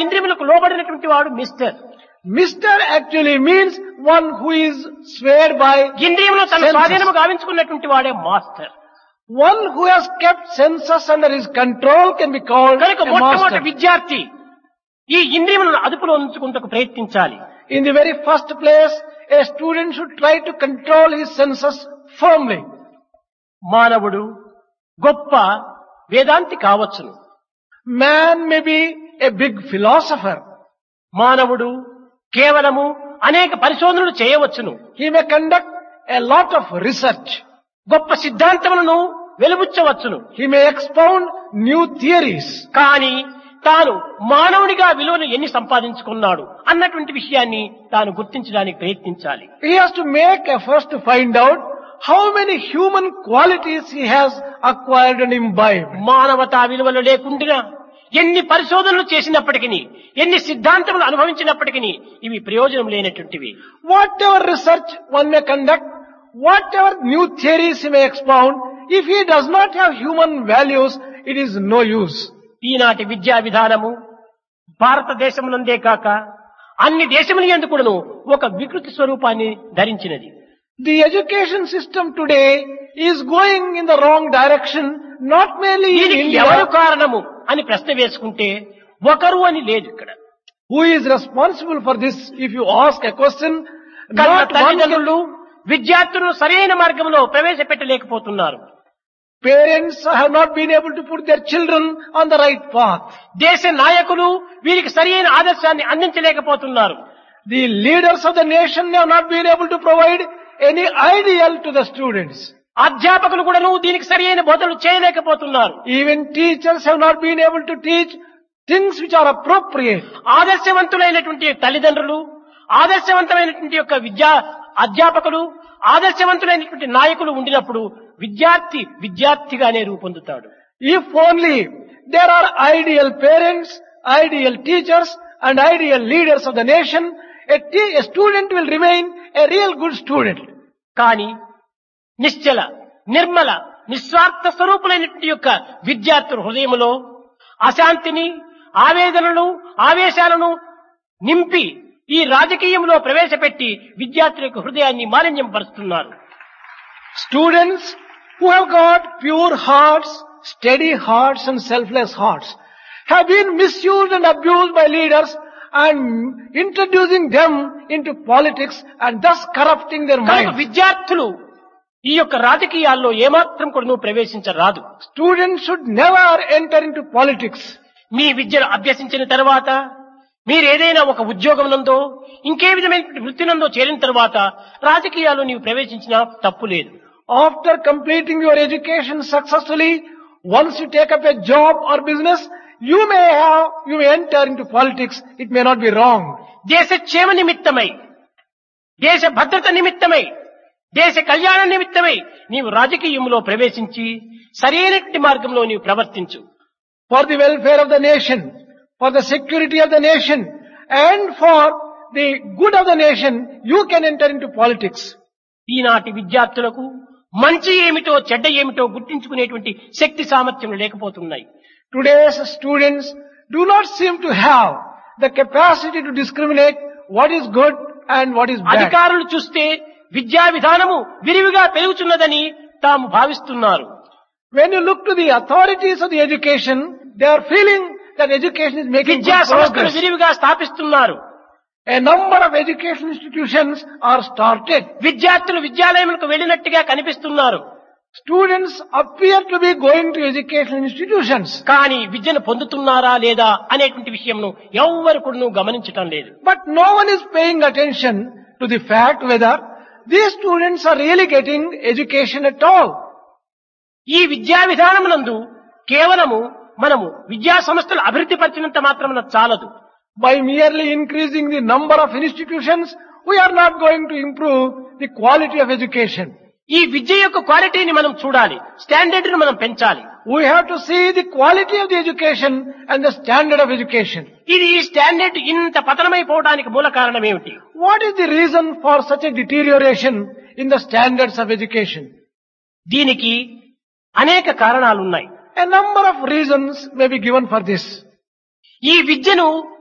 ఇంద్రియములకు లోబడినటువంటి వాడు mister Mister actually means one who is swayed by ఇంద్రియములు తన Senses. స్వాధీనము గావించుకున్నటువంటి వాడే master one who has kept senses under his control can be called కనుక a మొట్టమొదటి master. విద్యార్థి ఈ ఇంద్రియములను అదుపులో ఉంచుకుంటకు ప్రయత్నించాలి In the very first place, a student should try to control his senses firmly. మానవుడు గొప్ప వేదాంతి కావచ్చును Man may be a big philosopher. మానవుడు కేవలము అనేక పరిశోధనలు చేయవచ్చును He may conduct a lot of research. గొప్ప సిద్ధాంతములను వెలుబుచ్చవచ్చును He may expound new theories. కానీ తాను మానవునిగా విలువను ఎన్ని సంపాదించుకున్నాడు అన్నటువంటి విషయాన్ని తాను గుర్తించడానికి ప్రయత్నించాలి He has to make efforts to find out how many human qualities he has acquired and imbibed. మానవతా విలువలు లేకుండా ఎన్ని పరిశోధనలు చేసినప్పటికీ ఎన్ని సిద్ధాంతములు అనుభవించినప్పటికీ ఇవి ప్రయోజనం లేనటువంటివి Whatever research one may conduct, whatever new theories he may expound, if he does not have human values, it is no use. ఈనాటి విద్యా విధానము భారతదేశమునందే కాక అన్ని దేశముల ఎందుకును ఒక వికృతి స్వరూపాన్ని ధరించినది The education system today is going in the wrong direction, not merely in దీనికి ఎవరు India. కారణము అని ప్రశ్న వేసుకుంటే ఒకరు అని లేదు ఇక్కడ Who is responsible for this? If you ask a question, కనుక not one తల్లిదండ్రులు విద్యార్థులను సరైన మార్గంలో ప్రవేశపెట్టలేకపోతున్నారు parents have not been able to put their children on the right path. దేశ నాయకులు వీరికి సరైన ఆదర్శాన్ని అందించలేకపోతున్నారు The leaders of the nation have not been able to provide any ideal to the students. అధ్యాపకులు కూడాను దీనికి సరైన బోధనలు చేయలేకపోతున్నారు Even teachers have not been able to teach things which are appropriate. ఆదర్శవంతులైనటువంటి తల్లిదండ్రులు ఆదర్శవంతమైనటువంటి యొక్క విద్యా అధ్యాపకులు ఆదర్శవంతులైనటువంటి నాయకులు ఉండినప్పుడు విద్యార్థి విద్యార్థిగానే రూపొందుతాడు If only there are ideal parents, ideal teachers and ideal leaders of the nation, a, te- a student will remain a real good student. కానీ నిశ్చల నిర్మల నిస్వార్థ స్వరూపులైనటువంటి యొక్క విద్యార్థుల హృదయములో అశాంతిని ఆవేదనలు ఆవేశాలను నింపి ఈ రాజకీయంలో ప్రవేశపెట్టి విద్యార్థుల యొక్క హృదయాన్ని మాలిన్యం పరుస్తున్నారు Students who have got pure hearts, steady hearts and selfless hearts have been misused and abused by leaders and introducing them into politics and thus corrupting their కనుక minds. విద్యార్థులు ఈ యొక్క రాజకీయాల్లో ఏమాత్రం కూడా నువ్వు ప్రవేశించరాదు Students should never enter into politics. మీ విద్యను అభ్యసించిన తర్వాత మీరు ఏదైనా ఒక ఉద్యోగం నందో ఇంకే విధమైనటువంటి వృత్తి నందో చేరిన తర్వాత రాజకీయాల్లో నీవు ప్రవేశించినా తప్పు లేదు After completing your education successfully, once you take up a job or business, you may have, you may enter into politics. It may not be wrong. దేశ క్షేమ నిమిత్తమై దేశ భద్రత నిమిత్తమై దేశ కళ్యాణ నిమిత్తమై నీవు రాజకీయంలో ప్రవేశించి సరైనటువంటి మార్గంలో నీవు ప్రవర్తించు For the welfare of the nation, for the security of the nation, and for the good of the nation, you can enter into politics. ఈనాటి విద్యార్థులకు మంచి ఏమిటో చెడ్డ ఏమిటో గుర్తించుకునేటువంటి శక్తి సామర్థ్యం లేకపోతున్నాయి Today's students do not seem to have the capacity to discriminate what is good and what is bad. అధికారులు చూస్తే విద్యా విధానము విరివిగా పెరుగుతున్నదని తాము భావిస్తున్నారు When you look to the authorities of the education, they are feeling that education is making విద్యా good సంస్థలు progress. విరివిగా స్థాపిస్తున్నారు A number of education institutions are started. విద్యార్థులు విద్యాలయములకు వెళ్ళినట్టుగా కనిపిస్తున్నారు Students appear to be going to educational institutions. కానీ విద్యను పొందుతున్నారా లేదా అనేటువంటి విషయంను ఎవ్వరు కూడా గమనించటం లేదు But no one is paying attention to the fact whether these students are really getting education at all. ఈ విద్యా విధానమునందు కేవలము మనము విద్యా సంస్థలు అభివృద్ధి పరిచినంత మాత్రమున చాలదు By merely increasing the number of institutions, we are not going to improve the quality of education. ఈ విద్య యొక్క క్వాలిటీని మనం చూడాలి స్టాండర్డ్ ను మనం పెంచాలి We have to see the quality of the education and the standard of education. ఇది ఈ స్టాండర్డ్ ఇంత పతనమైపోవడానికి మూల కారణం ఏమిటి What is the reason for such a deterioration in the standards of education? దీనికి అనేక కారణాలున్నాయి A number of reasons may be given for this. ఈ విద్యను